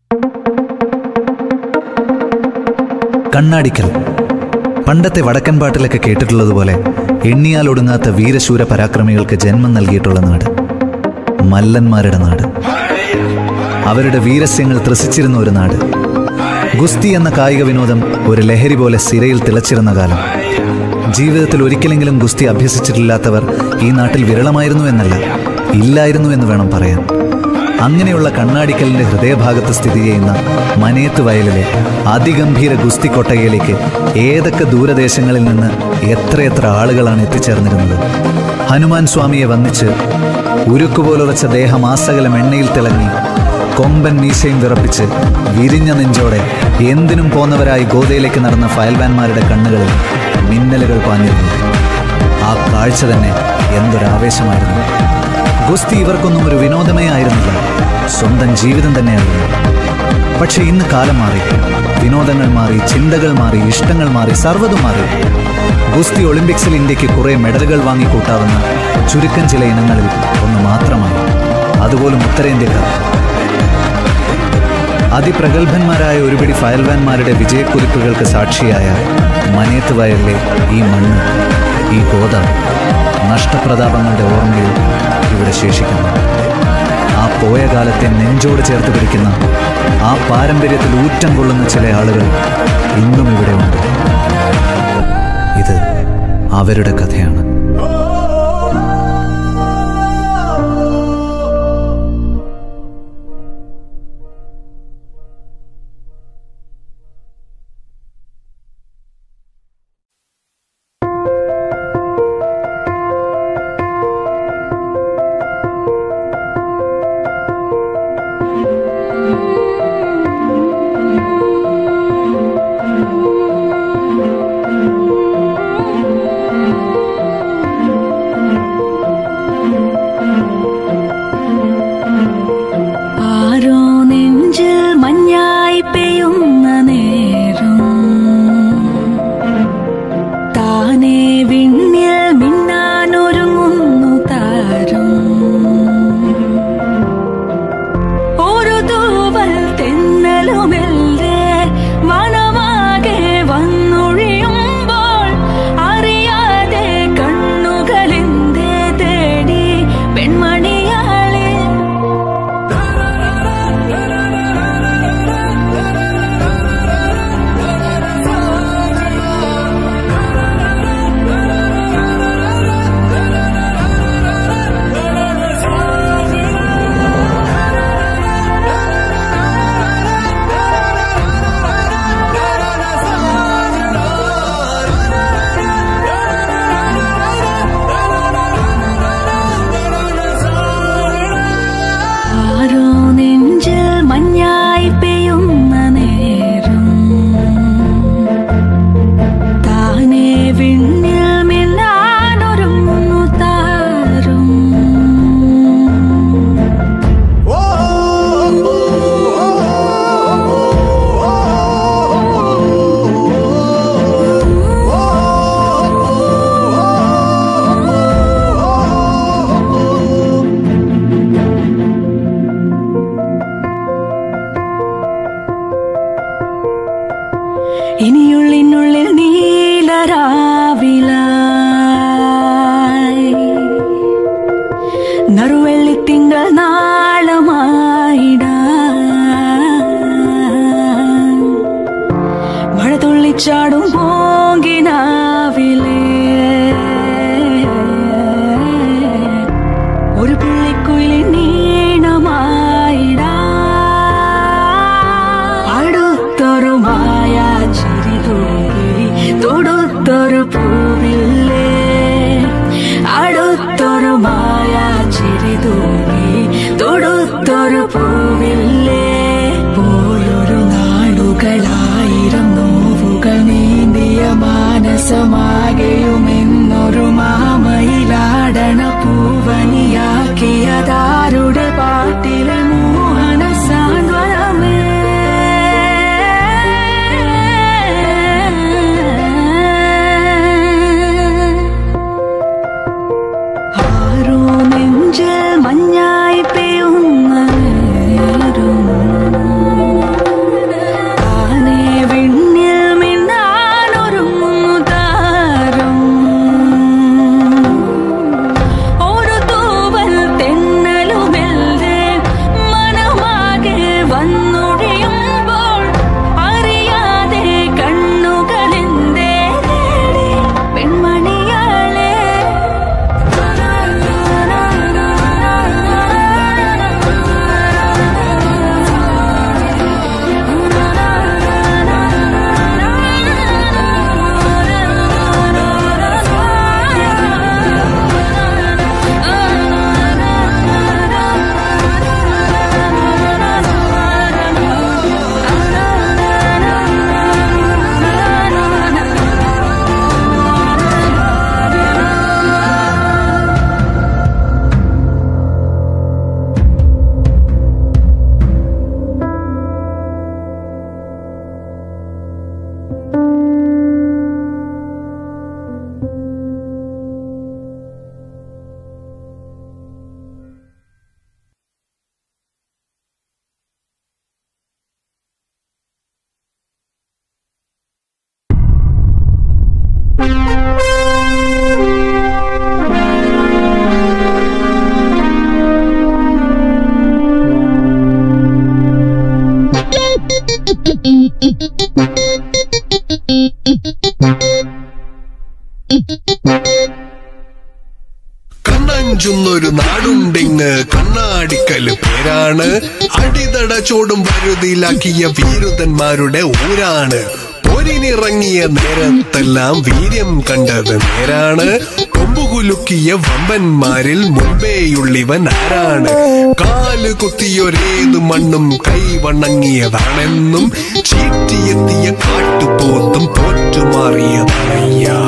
കണ്ണാടിക്കൽ പണ്ടത്തെ വടക്കൻ പാട്ടിലൊക്കെ കേട്ടിട്ടുള്ളതുപോലെ എണ്ണിയാൽ ഒടുങ്ങാത്ത വീരശൂര പരാക്രമികൾക്ക് ജന്മം നൽകിയിട്ടുള്ള നാട് മല്ലന്മാരുടെ നാട് അവരുടെ വീരസ്യങ്ങൾ ത്രസിച്ചിരുന്ന ഒരു നാട് ഗുസ്തി എന്ന കായിക വിനോദം ഒരു ലഹരി പോലെ സിരയിൽ തിളച്ചിരുന്ന കാലം ജീവിതത്തിൽ ഒരിക്കലെങ്കിലും ഗുസ്തി അഭ്യസിച്ചിട്ടില്ലാത്തവർ ഈ നാട്ടിൽ വിരളമായിരുന്നു എന്നല്ല ഇല്ലായിരുന്നു എന്ന് വേണം പറയാൻ അങ്ങനെയുള്ള കണ്ണാടിക്കലിന്റെ ഹൃദയഭാഗത്ത് സ്ഥിതി ചെയ്യുന്ന മനേത്ത് വയലിലെ അതിഗംഭീര ഗുസ്തി കൊട്ടകയിലേക്ക് ഏതൊക്കെ ദൂരദേശങ്ങളിൽ നിന്ന് എത്രയെത്ര ആളുകളാണ് എത്തിച്ചേർന്നിരുന്നത് ഹനുമാൻ സ്വാമിയെ വന്നിച്ച് ഉരുക്കുപോലുറച്ച ദേഹമാസകലം എണ്ണയിൽ തിളങ്ങി കൊമ്പൻ മീശയും വിറപ്പിച്ച് വിരിഞ്ഞ നെഞ്ചോടെ എന്തിനും പോന്നവരായി ഗോതയിലേക്ക് നടന്ന ഫയൽവാൻമാരുടെ കണ്ണുകളിൽ മിന്നലുകൾ പാഞ്ഞിരുന്നു ആ കാഴ്ച തന്നെ എന്തൊരാവേശമായിരുന്നു ഗുസ്തി ഇവർക്കൊന്നും ഒരു വിനോദമേ ആയിരുന്നില്ല സ്വന്തം ജീവിതം തന്നെയായിരുന്നു പക്ഷെ ഇന്ന് കാലം മാറി വിനോദങ്ങൾ മാറി ചിന്തകൾ മാറി ഇഷ്ടങ്ങൾ മാറി സർവ്വതും മാറി ഗുസ്തി ഒളിമ്പിക്സിൽ ഇന്ത്യക്ക് കുറെ മെഡലുകൾ വാങ്ങിക്കൂട്ടാവുന്ന ചുരുക്കം ചില ഇനങ്ങളിൽ ഒന്ന് മാത്രമായി അതുപോലും ഉത്തരേന്ത്യക്കാർ അതിപ്രഗത്ഭന്മാരായ ഒരുപിടി ഫയൽവാൻമാരുടെ വിജയക്കുറിപ്പുകൾക്ക് സാക്ഷിയായ മനേത്ത് വയലിലെ ഈ മണ്ണ് ഈ ഗോത നഷ്ടപ്രതാപങ്ങളുടെ ഓർമ്മയിൽ ഇവിടെ ശേഷിക്കുന്നു ആ പോയ കാലത്തെ നെഞ്ചോട് ചേർത്ത് പിടിക്കുന്ന ആ പാരമ്പര്യത്തിൽ ഊറ്റം കൊള്ളുന്ന ചില ആളുകൾ ഇന്നും ഇവിടെ ഉണ്ട് ഇത് അവരുടെ കഥയാണ് ആരോ നെഞ്ചിൽ മഞ്ഞായി പെയ്യുന്ന നേരം താനേ വിണ്ണിൽ മിന്നാനൊരുങ്ങുന്നു താരം ഒരു തൂവൽ തെന്നലുമെല്ലേ മണമാകെ വന്നൊഴിയുമ്പോൾ അറിയാതെ കണ്ണുകളെന്തേ തേടി പെൺമണിയാളെ ആരോ നെഞ്ചിൽ മഞ്ഞായി പെയ്യുന്ന നേരം താനേ വിണ്ണിൽ മിന്നാനൊരുങ്ങുന്നു താരം ഇനിയുള്ളിനുള്ളിൽ നീലരാവിലായി നറുവെള്ളിത്തിങ്കൾ നാളമായിട മഴ തുള്ളിച്ചാടും പോങ്കിനാവിലേ ഒരു പുള്ളിക്കുയിലിൻ നീണമായിടാ അടുത്തൊരു മായ ചിരി തൂങ്ങി തൊടുത്തൊരു പൂവില്ലേ അടുത്തൊരു മായ ചിരി തൂങ്ങി തൊടുത്തൊരു പൂവില്ലേ പോയൊരു നാടുകളായിരം നോവുകൾ നീന്തിയ കണ്ണഞ്ചുന്നൊരു നാടുണ്ടിങ് കണ്ണാടിക്കല് പേരാണ് അടിതട ചോടും വരുതിയിലാക്കിയ വീരുതന്മാരുടെ ഊരാണ് പൊരിനിറങ്ങിയ നേരത്തെല്ലാം വീര്യം കണ്ടത് നേരാണ് കൊമ്പുകുലുക്കിയ വമ്പന്മാരിൽ മുൻപേയുള്ളിവൻ ആരാണ് കാല് കുത്തിയൊരേത് മണ്ണും കൈവണങ്ങിയതാണെന്നും ചീറ്റിയെത്തിയ കാട്ടുപോത്തും തോറ്റുമാറിയതയ്യാ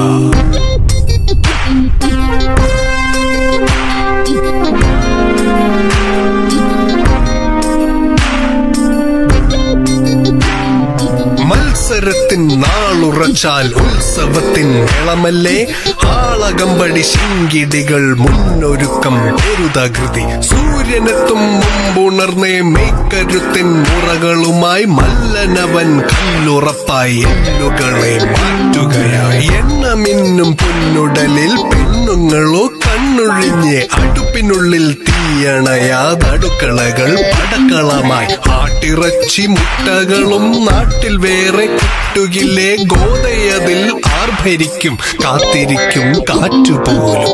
മത്സരത്തിൻ നാളുറച്ചാൽ ഉത്സവത്തിൻ മേളമല്ലേ ആളകമ്പടി ശിങ്കിടികൾ മുന്നൊരുക്കം പെരുതകൃതി സൂര്യനെത്തും മുമ്പുണർന്നേ മേക്കരുത്തിൻ മുറകളുമായി മല്ലനവൻ കല്ലുറപ്പായി എല്ലുകളെ മാറ്റുകയായി എണ്ണമിന്നും പൊന്നുടലിൽ പെണ്ണുങ്ങളോ കണ്ണൊഴിഞ്ഞ് അടുപ്പിനുള്ളിൽ തീയണയാതടുക്കളകൾ പടക്കളമായി ആട്ടിറച്ചി മുട്ടകളും നാട്ടിൽ വേറെ കിട്ടുകില്ലേ ഗോതയതിൽ ആർഭരിക്കും കാത്തിരിക്കും കാറ്റുപോലും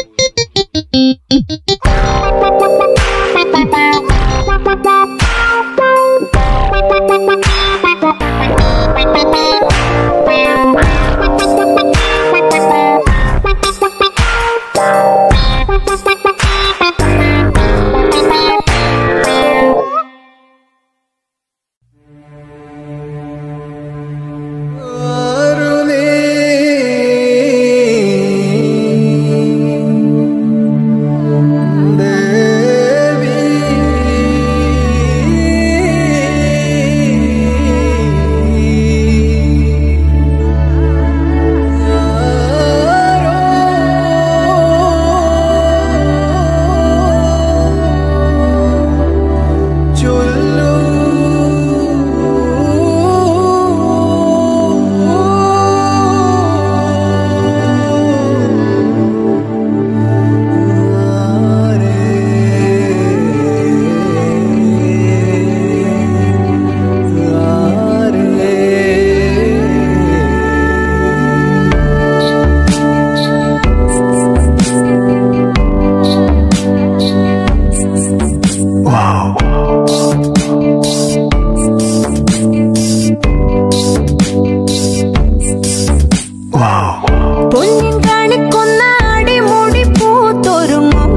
പൊന്നിൻ കാണിക്കുന്ന അടിമുടി പൂത്തൊരുങ്ങും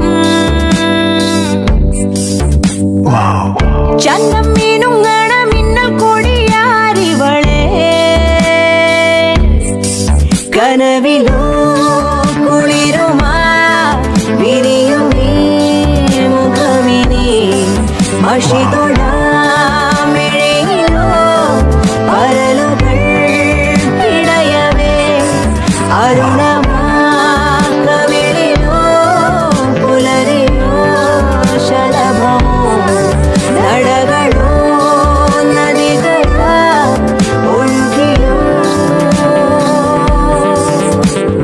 ചന്തം മീനുങ്ങണ മിന്നൽ കൊടിയാരിവളെ കനവിലോ കുളിരുമാ വിരിയും നീ മുഖമിനി മഷി തൊടാമിഴയിലോ പരലുകൾ പിടയവേ അരുണമാകവിളിലോ പുലരിയോ ശലഭമോ നടകളോ നദികള ഒഴുകിയോ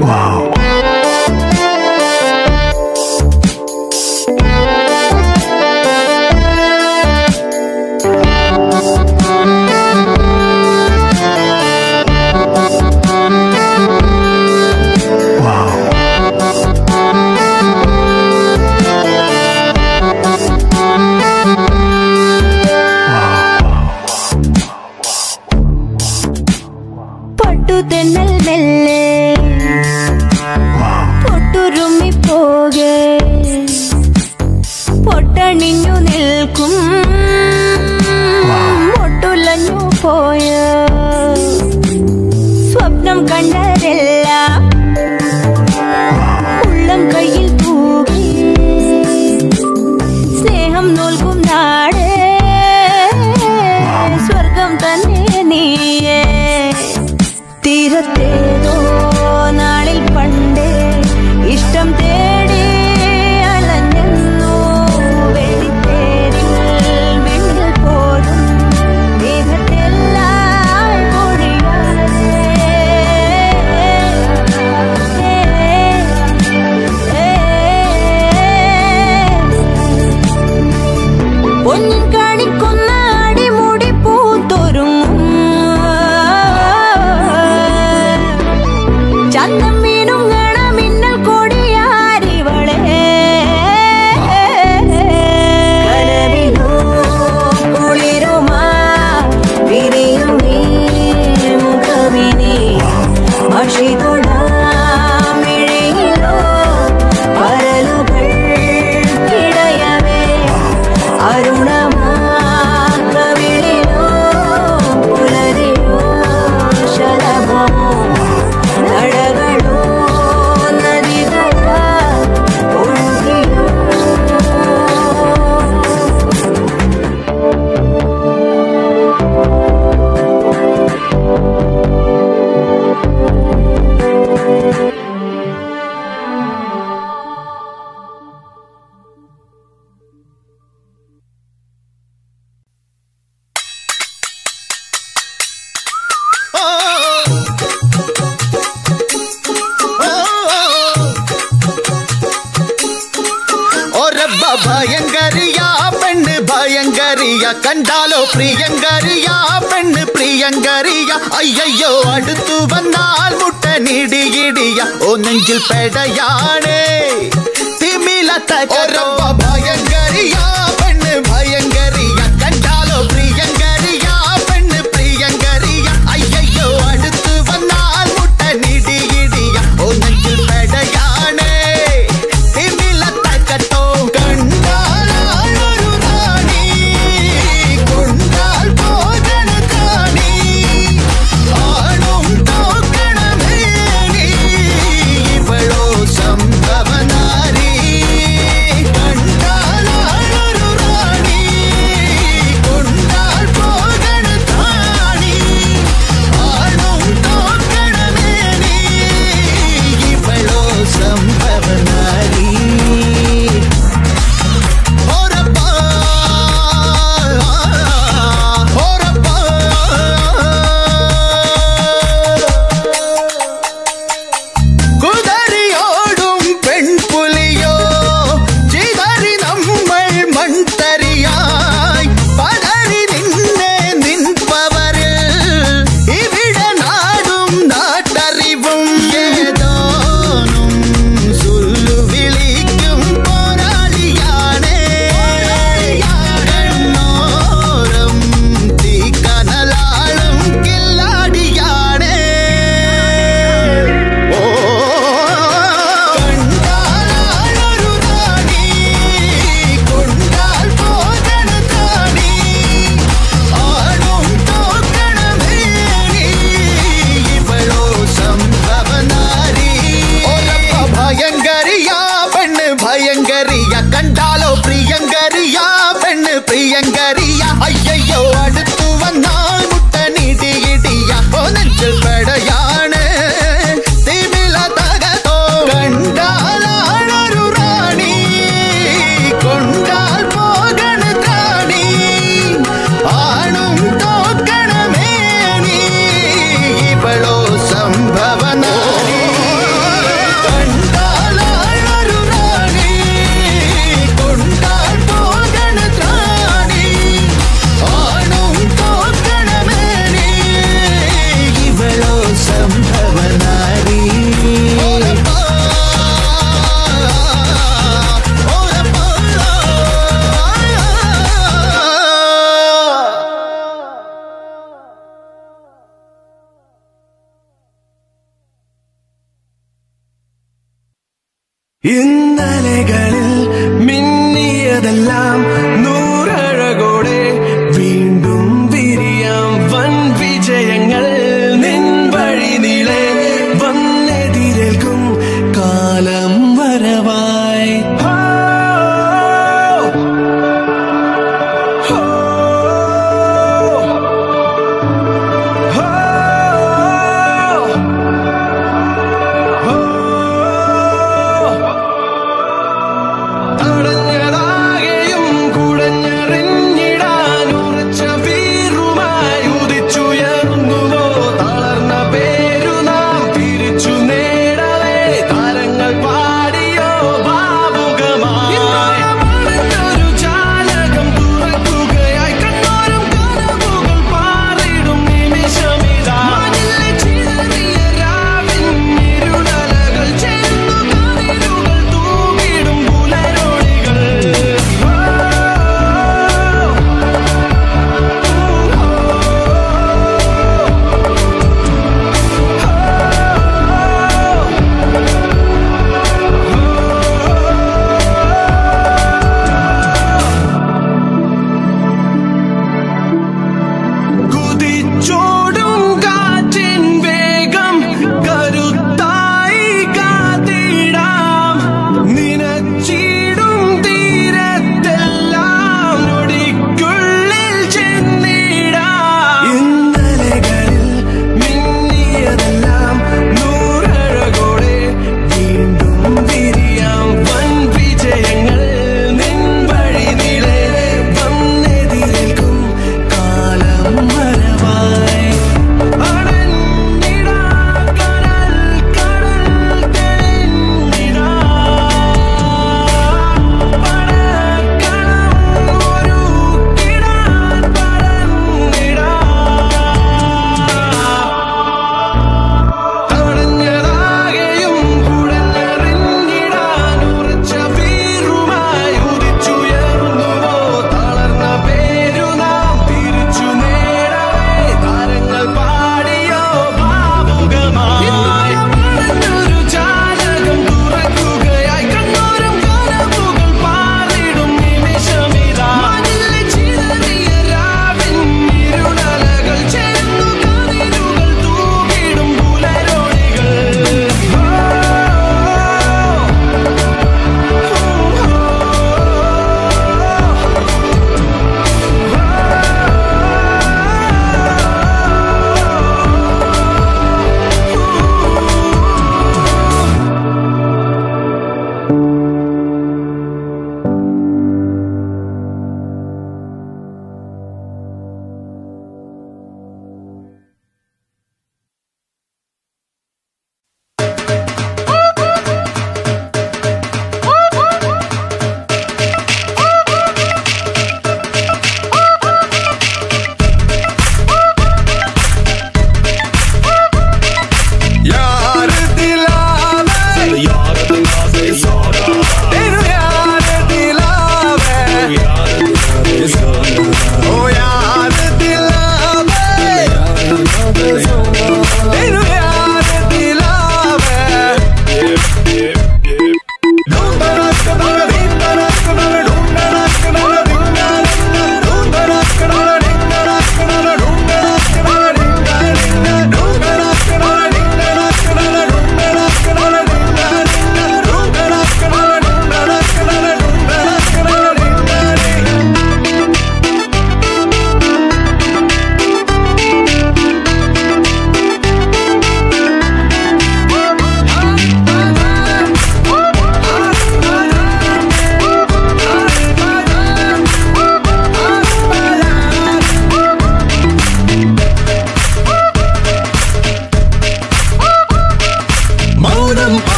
ഭയങ്കരിയ പെണ്ണ് ഭയങ്കരിയ കണ്ടാലോ പ്രിയങ്കരിയ പെണ്ണ് പ്രിയങ്കരിയ അയ്യയ്യോ അടുത്തു വന്നാൽ മുട്ടനിടിയിടിയ ഓ നെഞ്ചിൽ പെടയാണേ തിമില തകരപ്പ ഭയങ്കരിയ പെണ്ണ് ഭയങ്കരിയ കണ്ടാലോ പ്രിയങ്കരിയ പെണ്ണ് പ്രിയങ്കരിയ അയ്യയ്യോ അടുത്തു വന്നാൽ മുട്ടനിടിയിടിയ ഓ നെഞ്ചിൽ പെടയാണേ തിമില തകട്ടോ കണ്ടാലൊരു റാണി കൊണ്ടാൽ പോകണ കാണി ആണും തോക്കണമേ നീ ഇവളോ സംഭവനാരി കണ്ടാലൊരു റാണി കൊണ്ടാൽ പോകണ കാണി ആണും തോക്കണമേ നീ ഇവളോ സംഭവനാരി ഓരപ്പാ ഓരപ്പാ കുതറിയോടും പെൺപുലിയോ ചിതറി നമ്മൾ മൺതരിയായി പതറി നിന്നെ നിൻപവര് ഇവിടെ നാടും നാട്ടറിവും ഏതോനും സുല്ലു വിളിക്കും പോരാളിയാണേ എണ്ണോരം തീക്കനലാളും കില്ലാടിയാണേ ഓ കണ്ടാലൊരു റാണി കൊണ്ടാൽ പോകണ കാണി ആണും തോക്കണമേ നീ ഇവളോ സംഭവനാരി ഒരപ്പ ഭയങ്കരിയ പെണ്ണ് ഭയങ്കരിയ കണ്ടാലോ പ്രിയങ്കരിയ പെണ്ണ് പ്രിയങ്കരിയ അയ്യയ്യോ അടുത്തു വന്നാൽ മുട്ടനിടിയിടിയ ഓ നെഞ്ചിൽ പെടയാണ് തിമില തകതോ കണ്ടാലൊരു റാണി കൊണ്ടാൽ പോകണ കാണി ആണും തോക്കണമേ നീ ഇവളോ സംഭവനാരി കണ്ടാലൊരു റാണി കൊണ്ടാൽ പോകണ കാണി ആണും തോക്കണമേ നീ ഇവളോ സംഭവനാരി ഇന്നലകളിൽ മിന്നിയതെല്ലാം നൂറഴകോടെ വീണ്ടും വിരിയാം വൻ വിജയങ്ങൾ നിൻ വഴി നീളെ വന്നെതിരേൽക്കും കാലം വരവായി ഹോ! ഹോ! ഹോ! ഹോ! തടഞ്ഞതാകെയും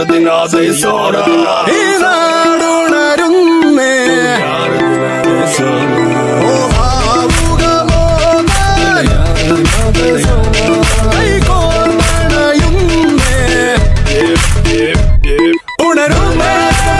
ഈ നാടുണരുന്നേ ഓ ഭാവുകമോദാൻ കൈകോർമണയുന്നേ ഉണരുന്നേ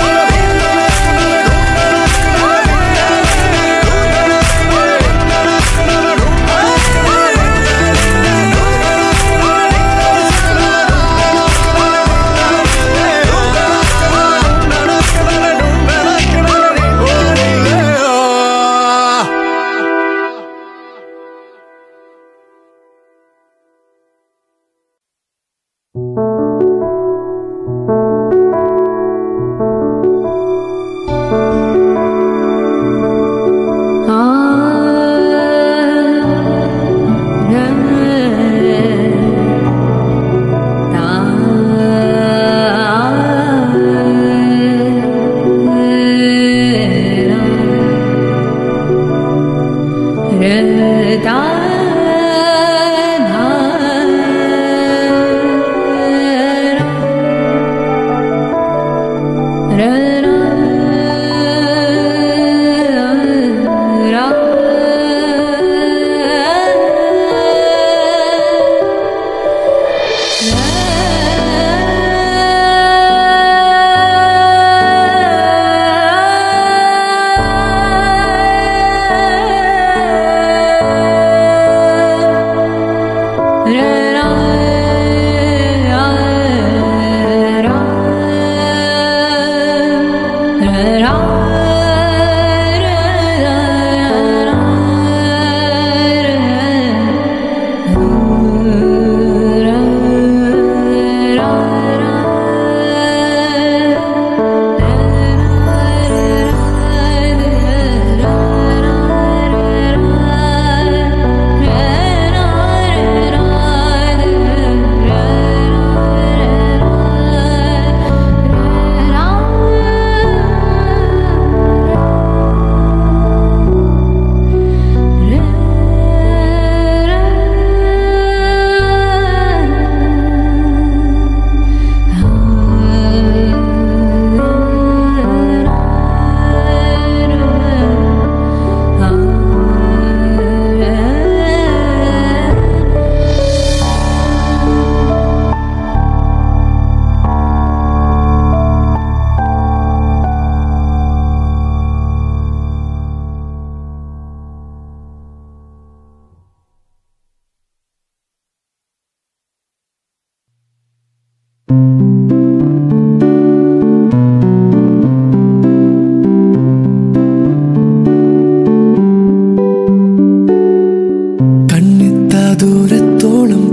കണ്ണെത്താ ദൂരത്തോളം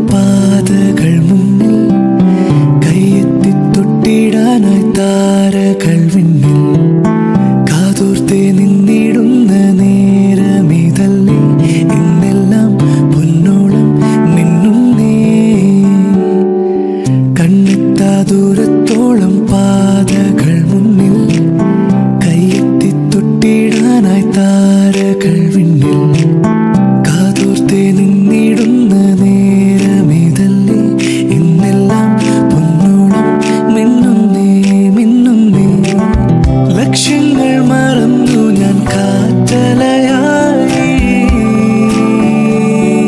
പാതകൾ മുന്നിൽ കയ്യെത്തി തൊട്ടിടാനായി താരകൾ വിണ്ണിൽ കാതോർത്തെ നിന്നിടുന്ന നേരമിതല്ലേ ഇന്നെല്ലാം പൊന്നോളം മിന്നുന്നേ കണ്ണെത്താ ദൂരത്തോളം പാതകൾ മുന്നിൽ കയ്യെത്തി തൊട്ടിടാനായി താരകൾ വിണ്ണിൽ കാതോർത്തെ നിന്നിടുന്ന നേരമിതല്ലേ ഇന്നെല്ലാം പൊന്നോളം മിന്നുന്നേ മിന്നുന്നേ ലക്ഷ്യങ്ങൾ മറന്നു ഞാൻ കാറ്റലയായി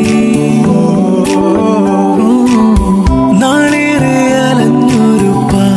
നാളേറെ അലഞ്ഞൊരു പാ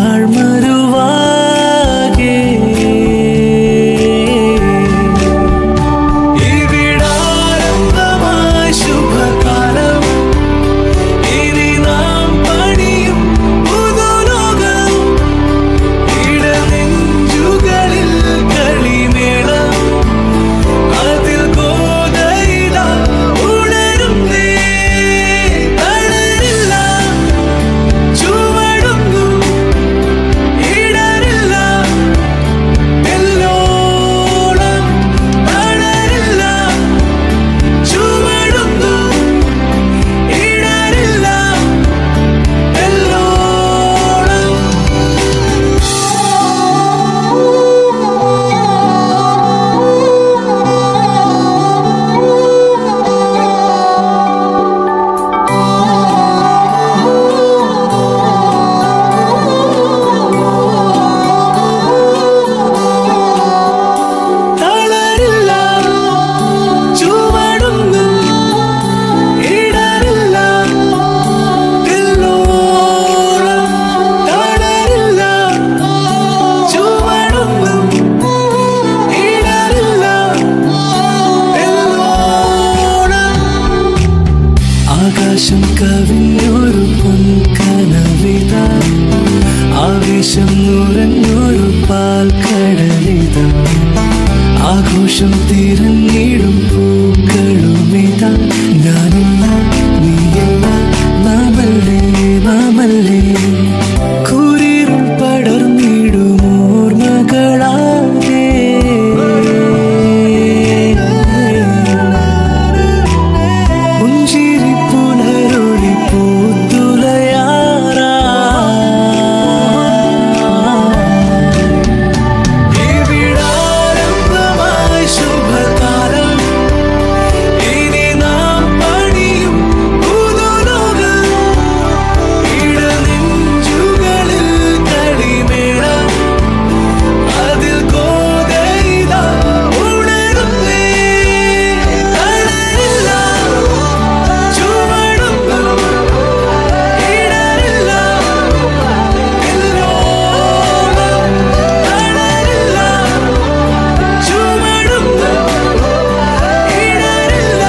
ആവേശം നിറഞ്ഞൊരു പാൽക്കടലിത ആഘോഷം തിരഞ്ഞിടും പൂക്കളുമിതാ ഞാനില്ല നീയല്ല നാമല്ലേ നാമല്ലേ കുരിറും പടർന്നിടും ഓർമ്മകളാകെ പുഞ്ചിരി പുനരൊളി പൂത്തുലയാറാ ഇവിടാരംഭമായി ശുഭകാലം ഇനി നാം പണിയും പുതുലോകം ഇടനെഞ്ചുകളിൽ കളിമേളം അതിൽ കോതയിത ഉണരുന്നേ തളരില്ല ചുവടുന്നു ഇടരില്ല എല്ലോളം തളരില്ല ചുവടുന്നു ഇടരില്ല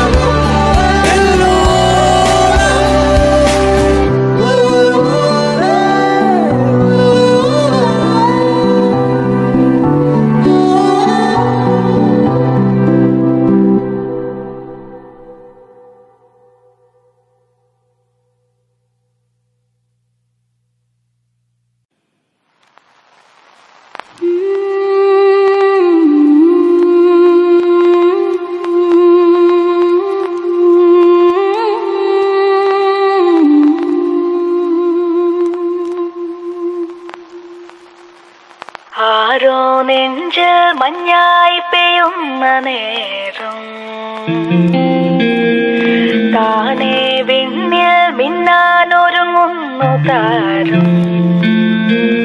ആരോ നെഞ്ചിൽ മഞ്ഞായി പെയ്യുന്ന നേരം താനേ വിണ്ണിൽ മിന്നാനൊരുങ്ങുന്നു താരം